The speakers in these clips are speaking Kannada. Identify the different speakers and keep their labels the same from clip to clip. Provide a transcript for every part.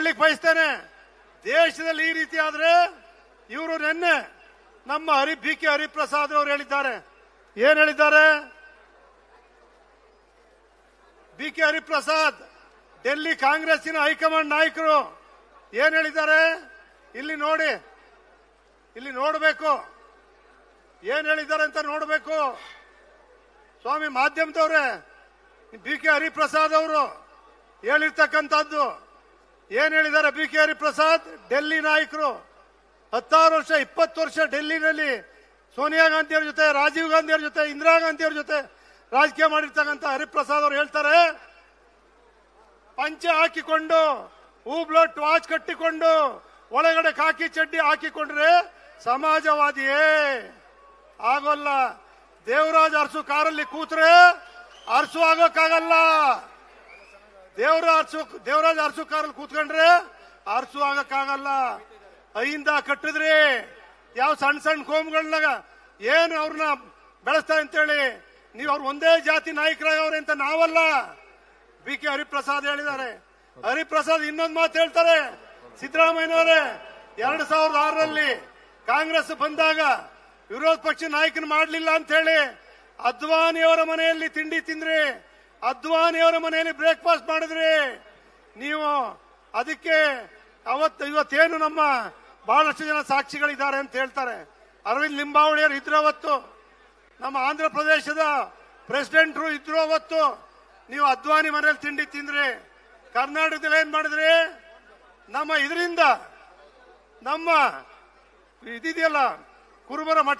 Speaker 1: ಹೇಳಲಿಕ್ಕೆ ಬಯಸ್ತೇನೆ ದೇಶದಲ್ಲಿ ಈ ರೀತಿ ಆದ್ರೆ ಇವರು ನಿನ್ನೆ ನಮ್ಮ ಹರಿ ಬಿ ಕೆ ಹರಿಪ್ರಸಾದ್ ಅವರು ಹೇಳಿದ್ದಾರೆ ಏನ್ ಹೇಳಿದ್ದಾರೆ ಬಿ ಕೆ ಹರಿಪ್ರಸಾದ್ ಡೆಲ್ಲಿ ಕಾಂಗ್ರೆಸ್ಸಿನ ಹೈಕಮಾಂಡ್ ನಾಯಕರು ಏನ್ ಹೇಳಿದ್ದಾರೆ ಇಲ್ಲಿ ನೋಡಿ ಇಲ್ಲಿ ನೋಡಬೇಕು ಏನ್ ಹೇಳಿದ್ದಾರೆ ಅಂತ ನೋಡಬೇಕು ಸ್ವಾಮಿ ಮಾಧ್ಯಮದವ್ರೆ ಬಿ ಕೆ ಹರಿಪ್ರಸಾದ್ ಅವರು ಹೇಳಿರ್ತಕ್ಕಂಥದ್ದು ಏನ್ ಹೇಳಿದ್ದಾರೆ ಬಿ ಕೆ ಹರಿಪ್ರಸಾದ್ ಡೆಲ್ಲಿ ನಾಯಕರು ಹತ್ತಾರು ವರ್ಷ ಇಪ್ಪತ್ತು ವರ್ಷ ಡೆಲ್ಲಿನಲ್ಲಿ ಸೋನಿಯಾ ಗಾಂಧಿ ಅವ್ರ ಜೊತೆ ರಾಜೀವ್ ಗಾಂಧಿ ಅವ್ರ ಜೊತೆ ಇಂದಿರಾ ಗಾಂಧಿ ಅವ್ರ ಜೊತೆ ರಾಜಕೀಯ ಮಾಡಿರ್ತಕ್ಕಂಥ ಹರಿಪ್ರಸಾದ್ ಅವರು ಹೇಳ್ತಾರೆ ಪಂಚೆ ಹಾಕಿಕೊಂಡು ಹೂಬ್ಲೊಟ್ ವಾಚ್ ಕಟ್ಟಿಕೊಂಡು ಒಳಗಡೆ ಕಾಕಿ ಚಡ್ಡಿ ಹಾಕಿಕೊಂಡ್ರೆ ಸಮಾಜವಾದಿಯೇ ಆಗೋಲ್ಲ ದೇವರಾಜ್ ಅರಸು ಕಾರಲ್ಲಿ ಕೂತ್ರೆ ಅರಸು ಆಗೋಕ್ಕಾಗಲ್ಲ ದೇವರ ಅರಸು ದೇವರಾಜ್ ಅರಸು ಕಾರಲ್ಲಿ ಕೂತ್ಕೊಂಡ್ರೆ ಅರಸು ಆಗಕ್ಕಾಗಲ್ಲ ಐಯಿಂದ ಕಟ್ಟಿದ್ರಿ ಯಾವ ಸಣ್ಣ ಸಣ್ಣ ಕೋಮ್ಗಳನ್ನಾಗ ಏನು ಅವ್ರನ್ನ ಬೆಳೆಸ್ತಾ ಅಂತೇಳಿ ನೀವು ಅವ್ರು ಒಂದೇ ಜಾತಿ ನಾಯಕರಾಗವ್ರೆ ಅಂತ ನಾವಲ್ಲ ಬಿ ಕೆ ಹರಿಪ್ರಸಾದ್ ಹೇಳಿದ್ದಾರೆ ಹರಿಪ್ರಸಾದ್ ಇನ್ನೊಂದು ಮಾತು ಹೇಳ್ತಾರೆ ಸಿದ್ದರಾಮಯ್ಯನವರೇ ಎರಡ್ ಸಾವಿರದ ಆರರಲ್ಲಿ ಕಾಂಗ್ರೆಸ್ ಬಂದಾಗ ವಿರೋಧ ಪಕ್ಷ ನಾಯಕನ ಮಾಡಲಿಲ್ಲ ಅಂತ ಹೇಳಿ ಅದ್ವಾನಿಯವರ ಮನೆಯಲ್ಲಿ ತಿಂಡಿ ತಿಂದ್ರಿ ಅದ್ವಾನಿಯವರ ಮನೆಯಲ್ಲಿ ಬ್ರೇಕ್ಫಾಸ್ಟ್ ಮಾಡಿದ್ರಿ ನೀವು ಅದಕ್ಕೆ ಅವತ್ತು ಇವತ್ತೇನು ನಮ್ಮ ಬಹಳಷ್ಟು ಜನ ಸಾಕ್ಷಿಗಳಿದ್ದಾರೆ ಅಂತ ಹೇಳ್ತಾರೆ ಅರವಿಂದ್ ಲಿಂಬಾವಳಿಯರು ಇದ್ರು ಅವತ್ತು ನಮ್ಮ ಆಂಧ್ರ ಪ್ರದೇಶದ ಪ್ರೆಸಿಡೆಂಟ್ರು ಇದ್ರು ಅವತ್ತು ನೀವು ಅದ್ವಾನಿ ಮನೇಲಿ ತಿಂಡಿ ತಿಂದ್ರಿ ಕರ್ನಾಟಕದಲ್ಲಿ ಏನ್ ಮಾಡಿದ್ರಿ ನಮ್ಮ ಇದರಿಂದ ನಮ್ಮ ಇದಿದೆಯಲ್ಲ ಕುರುಬರ ಮಠ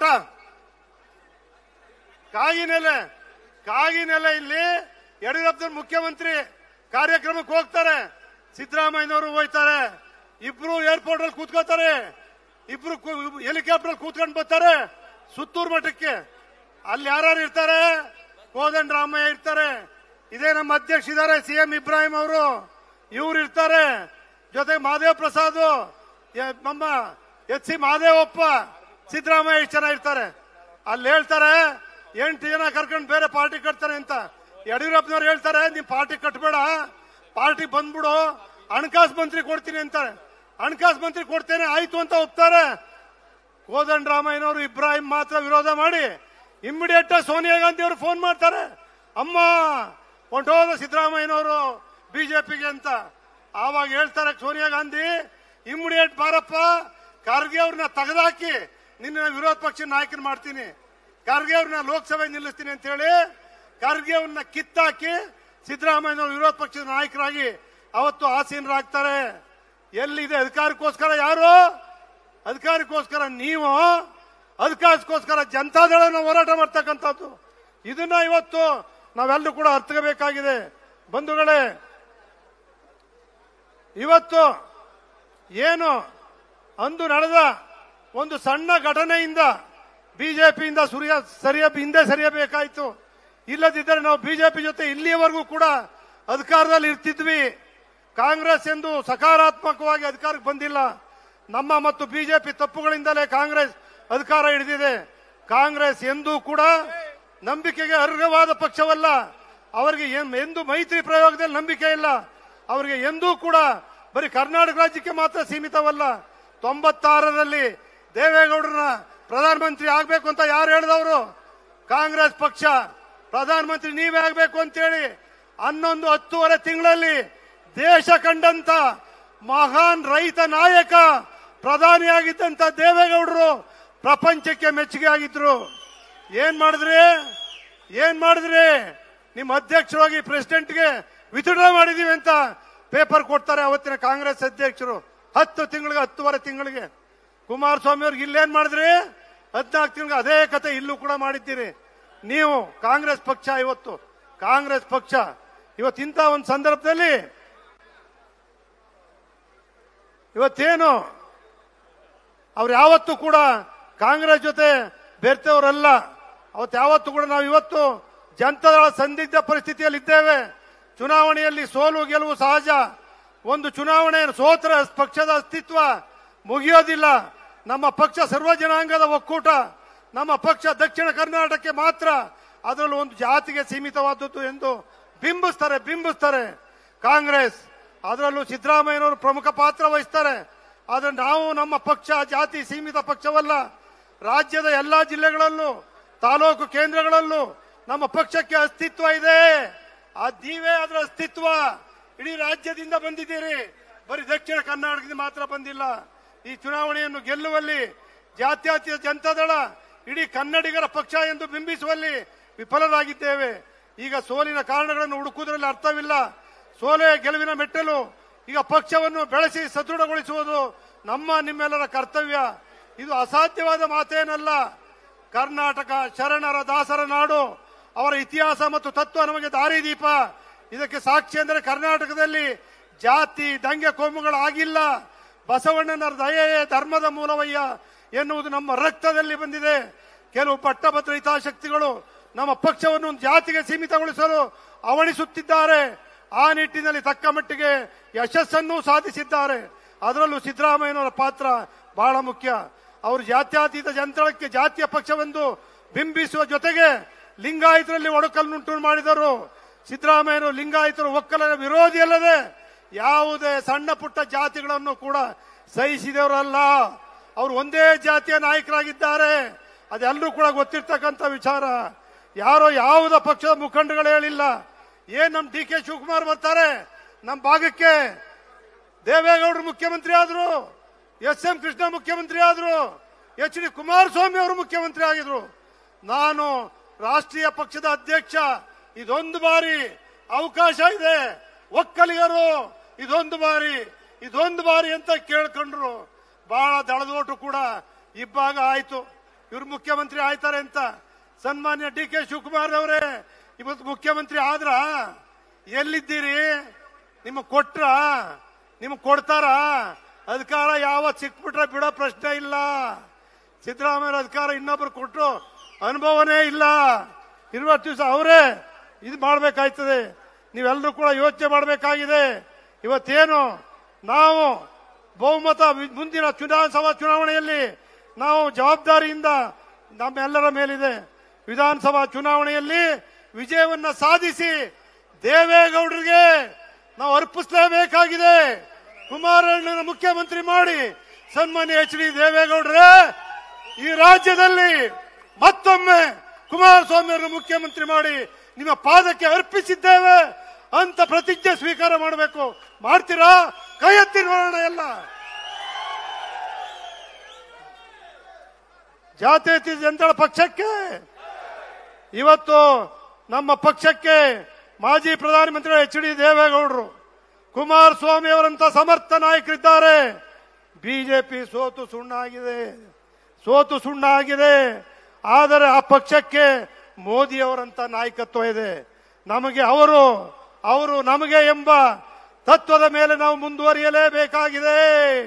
Speaker 1: ಕಾಗಿನೆಲೆ ಕಾಗಿನೆಲೆ ಇಲ್ಲಿ ಯಡಿಯೂರಪ್ಪನ ಮುಖ್ಯಮಂತ್ರಿ ಕಾರ್ಯಕ್ರಮಕ್ಕೆ ಹೋಗ್ತಾರೆ ಸಿದ್ದರಾಮಯ್ಯನವರು ಹೋಯ್ತಾರೆ ಇಬ್ರು ಏರ್ಪೋರ್ಟ್ ಅಲ್ಲಿ ಕೂತ್ಕೋತಾರೆ ಇಬ್ರು ಹೆಲಿಕಾಪ್ಟರ್ ಅಲ್ಲಿ ಕೂತ್ಕೊಂಡು ಬರ್ತಾರೆ ಸುತ್ತೂರು ಮಠಕ್ಕೆ ಅಲ್ಲಿ ಯಾರು ಇರ್ತಾರೆ ಕೋದಂಡ ರಾಮಯ್ಯ ಇರ್ತಾರೆ ಇದೇ ನಮ್ಮ ಅಧ್ಯಕ್ಷ ಇದ್ದಾರೆ ಸಿಎಂ ಇಬ್ರಾಹಿಂ ಅವರು ಇವ್ರು ಇರ್ತಾರೆ ಜೊತೆಗೆ ಮಹಾದೇವ್ ಪ್ರಸಾದ್ ಯ- ನಮ್ಮ ಎಚ್ ಸಿ ಮಹಾದೇವಪ್ಪ ಸಿದ್ದರಾಮಯ್ಯ ಇಷ್ಟು ಜನ ಇರ್ತಾರೆ ಅಲ್ಲಿ ಹೇಳ್ತಾರೆ ಎಂಟು ಜನ ಕರ್ಕೊಂಡು ಬೇರೆ ಪಾರ್ಟಿ ಕಟ್ತಾರೆ ಅಂತ ಯಡಿಯೂರಪ್ಪನವ್ರು ಹೇಳ್ತಾರೆ ನೀನ್ ಪಾರ್ಟಿ ಕಟ್ಟಬೇಡ ಪಾರ್ಟಿ ಬಂದ್ಬಿಡು ಹಣಕಾಸು ಮಂತ್ರಿ ಕೊಡ್ತೀನಿ ಅಂತಾರೆ ಹಣಕಾಸು ಮಂತ್ರಿ ಕೊಡ್ತೇನೆ ಆಯ್ತು ಅಂತ ಒಪ್ತಾರೆ ಕೋದಂಡ ರಾಮಯ್ಯನವರು ಇಬ್ರಾಹಿಂ ಮಾತ್ರ ವಿರೋಧ ಮಾಡಿ ಇಮ್ಮಿಡಿಯೇಟ್ ಸೋನಿಯಾ ಗಾಂಧಿ ಅವರು ಫೋನ್ ಮಾಡ್ತಾರೆ ಅಮ್ಮ ಹೊಂಟೋದ ಸಿದ್ದರಾಮಯ್ಯನವರು ಬಿಜೆಪಿಗೆ ಅಂತ ಆವಾಗ ಹೇಳ್ತಾರೆ ಸೋನಿಯಾ ಗಾಂಧಿ ಇಮ್ಮಿಡಿಯೇಟ್ ಬಾರಪ್ಪ ಖರ್ಗೆ ಅವ್ರನ್ನ ತೆಗೆದಾಕಿ ನಿನ್ನ ವಿರೋಧ ಪಕ್ಷ ನಾಯಕನ ಮಾಡ್ತೀನಿ ಖರ್ಗೆ ಅವ್ರನ್ನ ಲೋಕಸಭೆ ನಿಲ್ಲಿಸ್ತೀನಿ ಅಂತ ಹೇಳಿ ಖರ್ಗೆ ಅವ್ರನ್ನ ಕಿತ್ತಾಕಿ ಸಿದ್ದರಾಮಯ್ಯನವರು ವಿರೋಧ ಪಕ್ಷದ ನಾಯಕರಾಗಿ ಅವತ್ತು ಆಸೀನರಾಗ್ತಾರೆ ಎಲ್ಲಿದೆ ಅಧಿಕಾರಕ್ಕೋಸ್ಕರ ಯಾರು ಅಧಿಕಾರಕ್ಕೋಸ್ಕರ ನೀವು ಅಧಿಕಾರಕ್ಕೋಸ್ಕರ ಜನತಾದಳನ ಹೋರಾಟ ಮಾಡ್ತಕ್ಕಂಥದ್ದು ಇದನ್ನ ಇವತ್ತು ನಾವೆಲ್ಲರೂ ಕೂಡ ಅರ್ಥಬೇಕಾಗಿದೆ ಬಂಧುಗಳೇ ಇವತ್ತು ಏನು ಅಂದು ನಡೆದ ಒಂದು ಸಣ್ಣ ಘಟನೆಯಿಂದ ಬಿಜೆಪಿಯಿಂದ ಸುರಿಯ ಸರಿಯ ಹಿಂದೆ ಸರಿಯಬೇಕಾಯಿತು ಇಲ್ಲದಿದ್ದರೆ ನಾವು ಬಿಜೆಪಿ ಜೊತೆ ಇಲ್ಲಿಯವರೆಗೂ ಕೂಡ ಅಧಿಕಾರದಲ್ಲಿ ಇರ್ತಿದ್ವಿ ಕಾಂಗ್ರೆಸ್ ಎಂದು ಸಕಾರಾತ್ಮಕವಾಗಿ ಅಧಿಕಾರಕ್ಕೆ ಬಂದಿಲ್ಲ ನಮ್ಮ ಮತ್ತು ಬಿಜೆಪಿ ತಪ್ಪುಗಳಿಂದಲೇ ಕಾಂಗ್ರೆಸ್ ಅಧಿಕಾರ ಹಿಡಿದಿದೆ ಕಾಂಗ್ರೆಸ್ ಎಂದೂ ಕೂಡ ನಂಬಿಕೆಗೆ ಅರ್ಹವಾದ ಪಕ್ಷವಲ್ಲ ಅವರಿಗೆ ಎಂ- ಎಂದು ಮೈತ್ರಿ ಪ್ರಯೋಗದಲ್ಲಿ ನಂಬಿಕೆ ಇಲ್ಲ ಅವರಿಗೆ ಎಂದೂ ಕೂಡ ಬರೀ ಕರ್ನಾಟಕ ರಾಜ್ಯಕ್ಕೆ ಮಾತ್ರ ಸೀಮಿತವಲ್ಲ ತೊಂಬತ್ತಾರರಲ್ಲಿ ದೇವೇಗೌಡರನ್ನ ಪ್ರಧಾನಮಂತ್ರಿ ಆಗ್ಬೇಕು ಅಂತ ಯಾರು ಹೇಳಿದವರು ಕಾಂಗ್ರೆಸ್ ಪಕ್ಷ ಪ್ರಧಾನಮಂತ್ರಿ ನೀವೇ ಆಗ್ಬೇಕು ಅಂತೇಳಿ ಹನ್ನೊಂದು ಹತ್ತೂವರೆ ತಿಂಗಳಲ್ಲಿ ದೇಶ ಕಂಡಂತ ಮಹಾನ್ ರೈತ ನಾಯಕ ಪ್ರಧಾನಿಯಾಗಿದ್ದಂತ ದೇವೇಗೌಡರು ಪ್ರಪಂಚಕ್ಕೆ ಮೆಚ್ಚುಗೆ ಆಗಿದ್ರು ಏನ್ ಮಾಡಿದ್ರಿ ಏನ್ ಮಾಡಿದ್ರಿ ನಿಮ್ಮ ಅಧ್ಯಕ್ಷರಾಗಿ ಪ್ರೆಸಿಡೆಂಟ್ಗೆ ವಿತ್ಡ್ರಾ ಮಾಡಿದೀವಿ ಅಂತ ಪೇಪರ್ ಕೊಡ್ತಾರೆ ಅವತ್ತಿನ ಕಾಂಗ್ರೆಸ್ ಅಧ್ಯಕ್ಷರು ಹತ್ತು ತಿಂಗಳಿಗೆ ಹತ್ತುವರೆ ತಿಂಗಳಿಗೆ ಕುಮಾರಸ್ವಾಮಿ ಅವ್ರಿಗೆ ಇಲ್ಲೇನ್ ಮಾಡಿದ್ರಿ ಹದಿನಾಲ್ಕು ತಿಂಗಳಿಗೆ ಅದೇ ಕತೆ ಇಲ್ಲೂ ಕೂಡ ಮಾಡಿದ್ದೀರಿ ನೀವು ಕಾಂಗ್ರೆಸ್ ಪಕ್ಷ ಇವತ್ತು ಕಾಂಗ್ರೆಸ್ ಪಕ್ಷ ಇವತ್ತಿಂತ ಒಂದು ಸಂದರ್ಭದಲ್ಲಿ ಇವತ್ತೇನು ಅವ್ರು ಯಾವತ್ತೂ ಕೂಡ ಕಾಂಗ್ರೆಸ್ ಜೊತೆ ಬೆರ್ತವರಲ್ಲ ಅವತ್ತು ಯಾವತ್ತೂ ಕೂಡ ನಾವು ಇವತ್ತು ಜನತಾದಳ ಸಂದಿಗ್ಧ ಪರಿಸ್ಥಿತಿಯಲ್ಲಿ ಇದ್ದೇವೆ ಚುನಾವಣೆಯಲ್ಲಿ ಸೋಲು ಗೆಲುವು ಸಹಜ ಒಂದು ಚುನಾವಣೆ ಸೋತ್ರ ಪಕ್ಷದ ಅಸ್ತಿತ್ವ ಮುಗಿಯೋದಿಲ್ಲ ನಮ್ಮ ಪಕ್ಷ ಸರ್ವ ಜನಾಂಗದ ಒಕ್ಕೂಟ ನಮ್ಮ ಪಕ್ಷ ದಕ್ಷಿಣ ಕರ್ನಾಟಕಕ್ಕೆ ಮಾತ್ರ ಅದರಲ್ಲೂ ಒಂದು ಜಾತಿಗೆ ಸೀಮಿತವಾದದ್ದು ಎಂದು ಬಿಂಬಿಸ್ತಾರೆ ಬಿಂಬಿಸ್ತಾರೆ ಕಾಂಗ್ರೆಸ್ ಅದರಲ್ಲೂ ಸಿದ್ದರಾಮಯ್ಯನವರು ಪ್ರಮುಖ ಪಾತ್ರ ವಹಿಸ್ತಾರೆ ಆದ್ರೆ ನಾವು ನಮ್ಮ ಪಕ್ಷ ಜಾತಿ ಸೀಮಿತ ಪಕ್ಷವಲ್ಲ ರಾಜ್ಯದ ಎಲ್ಲಾ ಜಿಲ್ಲೆಗಳಲ್ಲೂ ತಾಲೂಕು ಕೇಂದ್ರಗಳಲ್ಲೂ ನಮ್ಮ ಪಕ್ಷಕ್ಕೆ ಅಸ್ತಿತ್ವ ಇದೆ ಆ ನೀವೇ ಅದರ ಅಸ್ತಿತ್ವ ಇಡೀ ರಾಜ್ಯದಿಂದ ಬಂದಿದ್ದೀರಿ ಬರೀ ದಕ್ಷಿಣ ಕರ್ನಾಟಕದಿಂದ ಮಾತ್ರ ಬಂದಿಲ್ಲ ಈ ಚುನಾವಣೆಯನ್ನು ಗೆಲ್ಲುವಲ್ಲಿ ಜಾತ್ಯತೀತ ಜನತಾದಳ ಇಡೀ ಕನ್ನಡಿಗರ ಪಕ್ಷ ಎಂದು ಬಿಂಬಿಸುವಲ್ಲಿ ವಿಫಲರಾಗಿದ್ದೇವೆ ಈಗ ಸೋಲಿನ ಕಾರಣಗಳನ್ನು ಹುಡುಕುವುದರಲ್ಲಿ ಅರ್ಥವಿಲ್ಲ ಸೋಲೆ ಗೆಲುವಿನ ಮೆಟ್ಟಲು ಈಗ ಪಕ್ಷವನ್ನು ಬೆಳೆಸಿ ಸದೃಢಗೊಳಿಸುವುದು ನಮ್ಮ ನಿಮ್ಮೆಲ್ಲರ ಕರ್ತವ್ಯ ಇದು ಅಸಾಧ್ಯವಾದ ಮಾತೇನಲ್ಲ ಕರ್ನಾಟಕ ಶರಣರ ದಾಸರ ನಾಡು ಅವರ ಇತಿಹಾಸ ಮತ್ತು ತತ್ವ ನಮಗೆ ದಾರಿದೀಪ ಇದಕ್ಕೆ ಸಾಕ್ಷಿ ಅಂದರೆ ಕರ್ನಾಟಕದಲ್ಲಿ ಜಾತಿ ದಂಗೆ ಕೋಮುಗಳಾಗಿಲ್ಲ ಬಸವಣ್ಣನ ದಯೆಯೇ ಧರ್ಮದ ಮೂಲವಯ್ಯ ಎನ್ನುವುದು ನಮ್ಮ ರಕ್ತದಲ್ಲಿ ಬಂದಿದೆ ಕೆಲವು ಪಟ್ಟಭದ್ರ ಹಿತಾಸಕ್ತಿಗಳು ನಮ್ಮ ಪಕ್ಷವನ್ನು ಒಂದು ಜಾತಿಗೆ ಸೀಮಿತಗೊಳಿಸಲು ಅವಣಿಸುತ್ತಿದ್ದಾರೆ ಆ ನಿಟ್ಟಿನಲ್ಲಿ ತಕ್ಕ ಮಟ್ಟಿಗೆ ಯಶಸ್ಸನ್ನು ಸಾಧಿಸಿದ್ದಾರೆ ಅದರಲ್ಲೂ ಸಿದ್ದರಾಮಯ್ಯನವರ ಪಾತ್ರ ಬಹಳ ಮುಖ್ಯ ಅವರು ಜಾತ್ಯತೀತ ಜನತಾಳಕ್ಕೆ ಜಾತಿಯ ಪಕ್ಷವೆಂದು ಬಿಂಬಿಸುವ ಜೊತೆಗೆ ಲಿಂಗಾಯತರಲ್ಲಿ ಒಡಕಲನ್ನುಂಟು ಮಾಡಿದರು ಸಿದ್ದರಾಮಯ್ಯರು ಲಿಂಗಾಯತರು ಒಕ್ಕಲರ ವಿರೋಧಿಯಲ್ಲದೆ ಯಾವುದೇ ಸಣ್ಣ ಪುಟ್ಟ ಜಾತಿಗಳನ್ನು ಕೂಡ ಸಹಿಸಿದವರಲ್ಲ ಅವರು ಒಂದೇ ಜಾತಿಯ ನಾಯಕರಾಗಿದ್ದಾರೆ ಅದೆಲ್ಲರೂ ಕೂಡ ಗೊತ್ತಿರ್ತಕ್ಕಂಥ ವಿಚಾರ ಯಾರೋ ಯಾವುದ ಪಕ್ಷದ ಮುಖಂಡಗಳು ಹೇಳಿಲ್ಲ ಏನ್ ನಮ್ ಡಿ ಕೆ ಶಿವಕುಮಾರ್ ಬರ್ತಾರೆ ನಮ್ಮ ಭಾಗಕ್ಕೆ ದೇವೇಗೌಡರು ಮುಖ್ಯಮಂತ್ರಿ ಆದ್ರು ಎಸ್ ಎಂ ಕೃಷ್ಣ ಮುಖ್ಯಮಂತ್ರಿ ಆದ್ರು ಎಚ್ ಡಿ ಕುಮಾರಸ್ವಾಮಿ ಅವರು ಮುಖ್ಯಮಂತ್ರಿ ಆಗಿದ್ರು ನಾನು ರಾಷ್ಟ್ರೀಯ ಪಕ್ಷದ ಅಧ್ಯಕ್ಷ ಇದೊಂದು ಬಾರಿ ಅವಕಾಶ ಇದೆ ಒಕ್ಕಲಿಗರು ಇದೊಂದು ಬಾರಿ ಇದೊಂದು ಬಾರಿ ಅಂತ ಕೇಳ್ಕೊಂಡ್ರು ಬಹಳ ದಳದೋಟು ಕೂಡ ಇಬ್ಬಾಗ ಆಯ್ತು ಇವ್ರು ಮುಖ್ಯಮಂತ್ರಿ ಆಯ್ತಾರೆ ಅಂತ ಸನ್ಮಾನ್ಯ ಡಿ ಕೆ ಶಿವಕುಮಾರ್ ಅವರೇ ಇವತ್ತು ಮುಖ್ಯಮಂತ್ರಿ ಆದ್ರ ಎಲ್ಲಿದ್ದೀರಿ ನಿಮಗೆ ಕೊಟ್ರ ನಿಮಗೆ ಕೊಡ್ತಾರ ಅಧಿಕಾರ ಯಾವತ್ ಸಿಕ್ಬಿಟ್ರೆ ಬಿಡೋ ಪ್ರಶ್ನೆ ಇಲ್ಲ ಸಿದ್ದರಾಮಯ್ಯ ಅಧಿಕಾರ ಇನ್ನೊಬ್ರು ಕೊಟ್ಟರು ಅನುಭವನೇ ಇಲ್ಲ ಇರುವತ್ತು ದಿವಸ ಅವರೇ ಇದು ಮಾಡಬೇಕಾಯ್ತದೆ ನೀವೆಲ್ಲರೂ ಕೂಡ ಯೋಚನೆ ಮಾಡಬೇಕಾಗಿದೆ ಇವತ್ತೇನು ನಾವು ಬಹುಮತ ವಿ- ಮುಂದಿನ ವಿಧಾನಸಭಾ ಚುನಾವಣೆಯಲ್ಲಿ ನಾವು ಜವಾಬ್ದಾರಿಯಿಂದ ನಮ್ಮೆಲ್ಲರ ಮೇಲಿದೆ ವಿಧಾನಸಭಾ ಚುನಾವಣೆಯಲ್ಲಿ ವಿಜಯವನ್ನ ಸಾಧಿಸಿ ದೇವೇಗೌಡರಿಗೆ ನಾವು ಅರ್ಪಿಸಲೇಬೇಕಾಗಿದೆ ಕುಮಾರಣ್ಣನ ಮುಖ್ಯಮಂತ್ರಿ ಮಾಡಿ ಸನ್ಮಾನ್ಯ ಎಚ್ ಡಿ ದೇವೇಗೌಡರೇ ಈ ರಾಜ್ಯದಲ್ಲಿ ಮತ್ತೊಮ್ಮೆ ಕುಮಾರಸ್ವಾಮಿ ಅವರನ್ನು ಮುಖ್ಯಮಂತ್ರಿ ಮಾಡಿ ನಿಮ್ಮ ಪಾದಕ್ಕೆ ಅರ್ಪಿಸಿದ್ದೇವೆ ಅಂತ ಪ್ರತಿಜ್ಞೆ ಸ್ವೀಕಾರ ಮಾಡಬೇಕು ಮಾಡ್ತೀರಾ ಕೈ ಎತ್ತಿ ನೋಡೋಣ ಎಲ್ಲ ಜಾತ್ಯತೀತ ಜನತಾಳ ಪಕ್ಷಕ್ಕೆ ಇವತ್ತು ನಮ್ಮ ಪಕ್ಷಕ್ಕೆ ಮಾಜಿ ಪ್ರಧಾನಮಂತ್ರಿ ಎಚ್ ಡಿ ದೇವೇಗೌಡರು ಕುಮಾರಸ್ವಾಮಿ ಅವರಂತ ಸಮರ್ಥ ನಾಯಕರಿದ್ದಾರೆ ಬಿಜೆಪಿ ಸೋತು ಸುಣ್ಣಾಗಿದೆ ಸೋತು ಸುಣ್ಣಾಗಿದೆ ಆದರೆ ಆ ಪಕ್ಷಕ್ಕೆ ಮೋದಿ ಅವರಂತ ನಾಯಕತ್ವ ಇದೆ ನಮಗೆ ಅವರು ಅವರು ನಮಗೆ ಎಂಬ ತತ್ವದ ಮೇಲೆ ನಾವು ಮುಂದುವರಿಯಲೇಬೇಕಾಗಿದೆ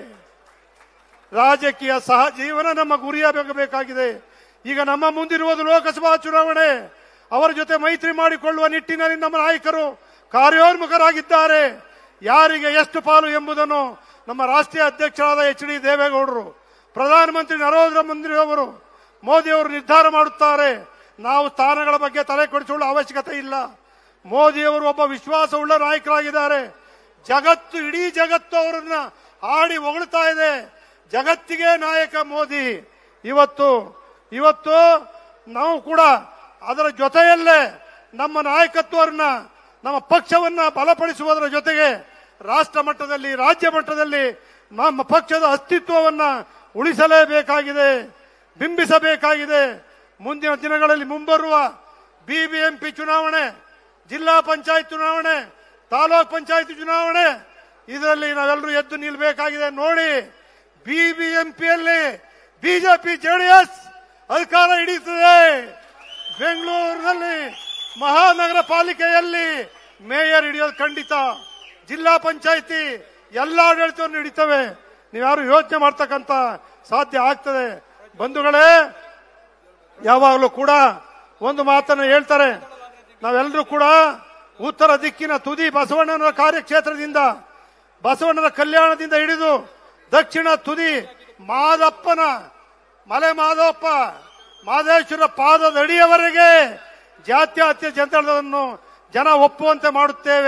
Speaker 1: ರಾಜಕೀಯ ಸಹ ಜೀವನ ನಮ್ಮ ಗುರಿಯಾಗಬೇಕಾಗಿದೆ ಈಗ ನಮ್ಮ ಮುಂದಿರುವುದು ಲೋಕಸಭಾ ಚುನಾವಣೆ ಅವರ ಜೊತೆ ಮೈತ್ರಿ ಮಾಡಿಕೊಳ್ಳುವ ನಿಟ್ಟಿನಲ್ಲಿ ನಮ್ಮ ನಾಯಕರು ಕಾರ್ಯೋನ್ಮುಖರಾಗಿದ್ದಾರೆ ಯಾರಿಗೆ ಎಷ್ಟು ಪಾಲು ಎಂಬುದನ್ನು ನಮ್ಮ ರಾಷ್ಟ್ರೀಯ ಅಧ್ಯಕ್ಷರಾದ ಎಚ್ ಡಿ ದೇವೇಗೌಡರು ಪ್ರಧಾನಮಂತ್ರಿ ನರೇಂದ್ರ ಮೋದಿ ಅವರು ಮೋದಿ ಅವರು ನಿರ್ಧಾರ ಮಾಡುತ್ತಾರೆ ನಾವು ಸ್ಥಾನಗಳ ಬಗ್ಗೆ ತಲೆ ಕೊಡಿಸಿಕೊಳ್ಳುವ ಅವಶ್ಯಕತೆ ಇಲ್ಲ ಮೋದಿಯವರು ಒಬ್ಬ ವಿಶ್ವಾಸವುಳ್ಳ ನಾಯಕರಾಗಿದ್ದಾರೆ ಜಗತ್ತು ಇಡೀ ಜಗತ್ತು ಅವರನ್ನ ಹಾಡಿ ಹೊಗಳ್ತಾ ಇದೆ ಜಗತ್ತಿಗೆ ನಾಯಕ ಮೋದಿ ಇವತ್ತು ಇವತ್ತು ನಾವು ಕೂಡ ಅದರ ಜೊತೆಯಲ್ಲೇ ನಮ್ಮ ನಾಯಕತ್ವವನ್ನ ನಮ್ಮ ಪಕ್ಷವನ್ನ ಬಲಪಡಿಸುವುದರ ಜೊತೆಗೆ ರಾಷ್ಟ್ರ ಮಟ್ಟದಲ್ಲಿ ರಾಜ್ಯ ಮಟ್ಟದಲ್ಲಿ ನಮ್ಮ ಪಕ್ಷದ ಅಸ್ತಿತ್ವವನ್ನ ಉಳಿಸಲೇಬೇಕಾಗಿದೆ ಬಿಂಬಿಸಬೇಕಾಗಿದೆ ಮುಂದಿನ ದಿನಗಳಲ್ಲಿ ಮುಂಬರುವ ಬಿಬಿಎಂಪಿ ಚುನಾವಣೆ ಜಿಲ್ಲಾ ಪಂಚಾಯತ್ ಚುನಾವಣೆ ತಾಲೂಕ್ ಪಂಚಾಯತ್ ಚುನಾವಣೆ ಇದರಲ್ಲಿ ನಾವೆಲ್ಲರೂ ಎದ್ದು ನಿಲ್ಲಬೇಕಾಗಿದೆ ನೋಡಿ ಬಿಬಿಎಂಪಿಯಲ್ಲಿ ಬಿಜೆಪಿ ಜೆಡಿಎಸ್ ಅಧಿಕಾರ ಹಿಡಿಯುತ್ತದೆ ಬೆಂಗಳೂರಿನಲ್ಲಿ ಮಹಾನಗರ ಪಾಲಿಕೆಯಲ್ಲಿ ಮೇಯರ್ ಹಿಡಿಯೋದು ಖಂಡಿತ ಜಿಲ್ಲಾ ಪಂಚಾಯಿತಿ ಎಲ್ಲ ಆಡಳಿತವನ್ನು ಹಿಡಿತವೆ ನೀವ್ಯಾರು ಯೋಚನೆ ಮಾಡ್ತಕ್ಕಂತ ಸಾಧ್ಯ ಆಗ್ತದೆ ಬಂಧುಗಳೇ ಯಾವಾಗಲೂ ಕೂಡ ಒಂದು ಮಾತನ್ನು ಹೇಳ್ತಾರೆ ನಾವೆಲ್ಲರೂ ಕೂಡ ಉತ್ತರ ದಿಕ್ಕಿನ ತುದಿ ಬಸವಣ್ಣನ ಕಾರ್ಯಕ್ಷೇತ್ರದಿಂದ ಬಸವಣ್ಣನ ಕಲ್ಯಾಣದಿಂದ ಹಿಡಿದು ದಕ್ಷಿಣ ತುದಿ ಮಾದಪ್ಪನ ಮಲೆ ಮಾದಪ್ಪ ಮಾದೇಶ್ವರ ಪಾದದಡಿಯವರೆಗೆ ಜಾತ್ಯತೀತ ಜನತಾದಳವನ್ನು ಜನ ಒಪ್ಪುವಂತೆ ಮಾಡುತ್ತೇವೆ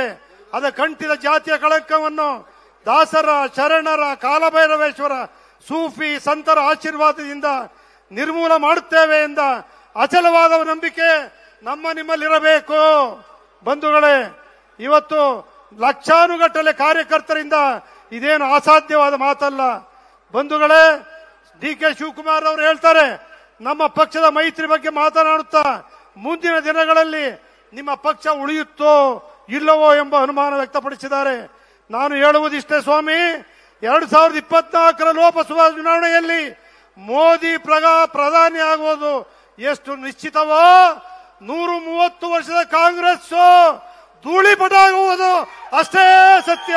Speaker 1: ಅದಕ್ಕಂಟಿದ ಜಾತಿಯ ಕಳಂಕವನ್ನು ದಾಸರ ಶರಣರ ಕಾಲಭೈರವೇಶ್ವರ ಸೂಫಿ ಸಂತರ ಆಶೀರ್ವಾದದಿಂದ ನಿರ್ಮೂಲ ಮಾಡುತ್ತೇವೆ ಎಂದ ಅಚಲವಾದ ನಂಬಿಕೆ ನಮ್ಮ ನಿಮ್ಮಲ್ಲಿರಬೇಕು ಬಂಧುಗಳೇ ಇವತ್ತು ಲಕ್ಷಾನುಗಟ್ಟಲೆ ಕಾರ್ಯಕರ್ತರಿಂದ ಇದೇನು ಅಸಾಧ್ಯವಾದ ಮಾತಲ್ಲ ಬಂಧುಗಳೇ ಡಿ ಕೆ ಶಿವಕುಮಾರ್ ಅವರು ಹೇಳ್ತಾರೆ ನಮ್ಮ ಪಕ್ಷದ ಮೈತ್ರಿ ಬಗ್ಗೆ ಮಾತನಾಡುತ್ತಾ ಮುಂದಿನ ದಿನಗಳಲ್ಲಿ ನಿಮ್ಮ ಪಕ್ಷ ಉಳಿಯುತ್ತೋ ಇಲ್ಲವೋ ಎಂಬ ಅನುಮಾನ ವ್ಯಕ್ತಪಡಿಸಿದ್ದಾರೆ ನಾನು ಹೇಳುವುದಿಷ್ಟೇ ಸ್ವಾಮಿ ಎರಡ್ ಸಾವಿರದ ಇಪ್ಪತ್ನಾಲ್ಕರ ಲೋಕಸಭಾ ಚುನಾವಣೆಯಲ್ಲಿ ಮೋದಿ ಪ್ರಗಾ ಪ್ರಧಾನಿ ಆಗುವುದು ಎಷ್ಟು ನಿಶ್ಚಿತವೋ ನೂರು ಮೂವತ್ತು ವರ್ಷದ ಕಾಂಗ್ರೆಸ್ ಧೂಳಿಪಟಾಗುವುದು ಅಷ್ಟೇ ಸತ್ಯ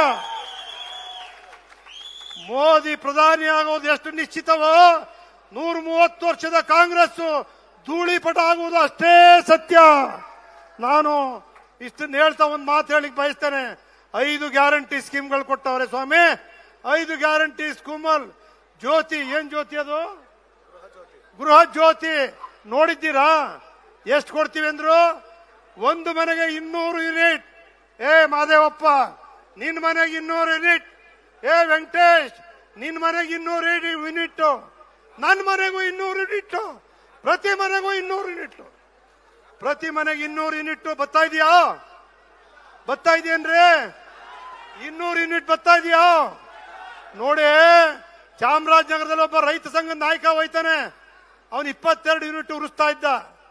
Speaker 1: ಮೋದಿ ಪ್ರಧಾನಿ ಆಗುವುದು ಎಷ್ಟು ನಿಶ್ಚಿತವೋ ನೂರ ಮೂವತ್ತು ವರ್ಷದ ಕಾಂಗ್ರೆಸ್ ಧೂಳಿಪಟ ಆಗುವುದು ಅಷ್ಟೇ ಸತ್ಯ ನಾನು ಇಷ್ಟನ್ನ ಹೇಳ್ತಾ ಒಂದು ಮಾತು ಹೇಳಿಕ್ ಬಯಸ್ತೇನೆ ಐದು ಗ್ಯಾರಂಟಿ ಸ್ಕೀಮ್ಗಳು ಕೊಟ್ಟವ್ರೆ ಸ್ವಾಮಿ ಐದು ಗ್ಯಾರಂಟಿ ಸ್ಕೀಮಲ್ ಜ್ಯೋತಿ ಏನ್ ಜ್ಯೋತಿ ಅದು ಗೃಹ ಜ್ಯೋತಿ ನೋಡಿದ್ದೀರಾ ಎಷ್ಟು ಕೊಡ್ತೀವಿ ಅಂದ್ರು ಒಂದು ಮನೆಗೆ ಇನ್ನೂರು ಯೂನಿಟ್ ಏ ಮಾದೇವಪ್ಪ ನಿನ್ ಮನೆಗೆ ಇನ್ನೂರು ಯೂನಿಟ್ ಏ ವೆಂಕಟೇಶ್ ನಿನ್ ಮನೆಗೆ ಇನ್ನೂರು ಯೂನಿಟ್ ನನ್ನ ಮನೆಗೂ ಇನ್ನೂರು ಯೂನಿಟ್ ಪ್ರತಿ ಮನೆಗೂ ಇನ್ನೂರು ಯೂನಿಟ್ ಪ್ರತಿ ಮನೆಗೆ ಇನ್ನೂರು ಯೂನಿಟ್ ಬರ್ತಾ ಇದೆಯಾ ಬರ್ತಾ ಇದೆಯೇನ್ರಿ ಇನ್ನೂರು ಯೂನಿಟ್ ಬರ್ತಾ ಇದೆಯಾ ನೋಡಿ ಚಾಮರಾಜನಗರದಲ್ಲಿ ಒಬ್ಬ ರೈತ ಸಂಘದ ನಾಯಕ ಹೋಯ್ತಾನೆ ಅವನು ಇಪ್ಪತ್ತೆರಡು ಯೂನಿಟ್ ಉರಿಸ್ತಾ ಇದ್ದ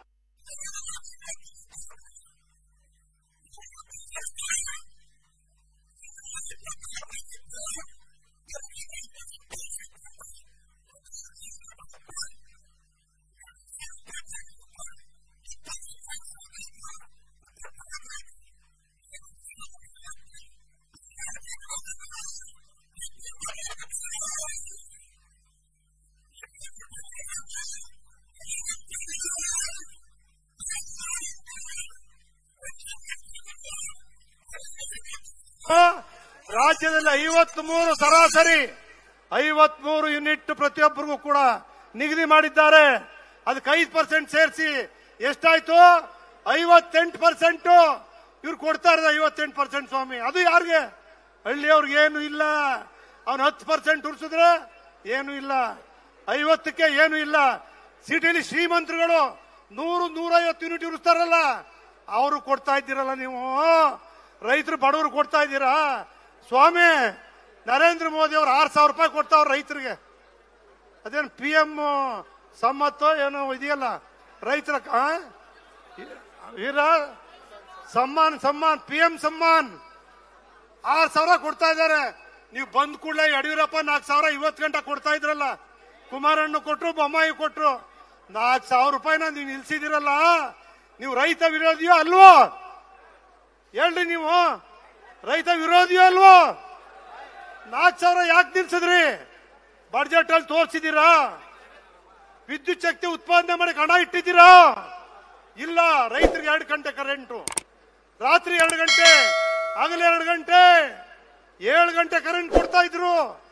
Speaker 1: ರಾಜ್ಯದಲ್ಲಿ ಐವತ್ ಮೂರು ಸರಾಸರಿ ಐವತ್ ಮೂರು ಯೂನಿಟ್ ಪ್ರತಿಯೊಬ್ಬರಿಗೂ ಕೂಡ ನಿಗದಿ ಮಾಡಿದ್ದಾರೆ ಅದಕ್ಕೆ ಐದು ಪರ್ಸೆಂಟ್ ಸೇರಿಸಿ ಎಷ್ಟಾಯ್ತು ಐವತ್ತೆಂಟು ಪರ್ಸೆಂಟ್ ಇವ್ರು ಕೊಡ್ತಾ ಇರೋದು ಐವತ್ತೆಂಟು ಪರ್ಸೆಂಟ್ ಸ್ವಾಮಿ ಅದು ಯಾರಿಗೆ ಹಳ್ಳಿಯವ್ರಿಗೆ ಏನು ಇಲ್ಲ ಅವ್ನು ಹತ್ತು ಪರ್ಸೆಂಟ್ ಉರ್ಸಿದ್ರೆ ಏನು ಇಲ್ಲ ಐವತ್ತಕ್ಕೆ ಏನು ಇಲ್ಲ ಸಿಟಿಲಿ ಶ್ರೀಮಂತರುಗಳು ನೂರು ನೂರೈವತ್ತು ಯೂನಿಟ್ ಉರಿಸ್ತಾರಲ್ಲ ಅವರು ಕೊಡ್ತಾ ಇದ್ದೀರಲ್ಲ ನೀವು ರೈತರು ಬಡವರು ಕೊಡ್ತಾ ಇದ್ದೀರಾ ಸ್ವಾಮಿ ನರೇಂದ್ರ ಮೋದಿ ಅವರು ಆರು ಸಾವಿರ ರೂಪಾಯಿ ಕೊಡ್ತಾವ್ರ ರೈತರಿಗೆ ಅದೇನು ಪಿ ಎಂ ಸಮ್ಮತ್ತೋ ಏನೋ ಇದೆಯಲ್ಲ ರೈತರ ಆ? ವೀರ ಸಮ್ಮಾನ್ ಸಮ್ಮಾನ್ ಪಿ ಎಂ ಸಮ್ಮಾನ್ ಆರು ಸಾವಿರ ಕೊಡ್ತಾ ಇದ್ದಾರೆ ನೀವು ಬಂದ್ ಕೂಡಲೇ ಯಡಿಯೂರಪ್ಪ ನಾಲ್ಕು ಸಾವಿರ ಇವತ್ತು ಗಂಟೆ ಕೊಡ್ತಾ ಇದ್ರಲ್ಲ ಕುಮಾರಣ್ಣ ಕೊಟ್ರು ಬೊಮ್ಮಾಯಿ ಕೊಟ್ರು ನಾಲ್ಕು ಸಾವಿರ ರೂಪಾಯಿನ ನೀವು ನಿಲ್ಸಿದಿರಲ್ಲ ನೀವು ರೈತ ವಿರೋಧಿಯೋ ಅಲ್ವೋ ಹೇಳ್ರಿ ನೀವು ರೈತ ವಿರೋಧಿಯೋ ಅಲ್ವೋ ನಾಲ್ಕು ಸಾವಿರ ಯಾಕೆ ನಿಲ್ಸಿದ್ರಿ ಬಡ್ಜೆಟ್ ಅಲ್ಲಿ ತೋರಿಸಿದೀರಾ ವಿದ್ಯುತ್ ಶಕ್ತಿ ಉತ್ಪಾದನೆ ಮಾಡಿ ಹಣ ಇಟ್ಟಿದ್ದೀರಾ ಇಲ್ಲ ರೈತರಿಗೆ ಎರಡು ಗಂಟೆ ಕರೆಂಟು ರಾತ್ರಿ ಎರಡು ಗಂಟೆ ಹಗಲು ಎರಡು ಗಂಟೆ ಏಳು ಗಂಟೆ ಕರೆಂಟ್ ಕೊಡ್ತಾ ಇದ್ರು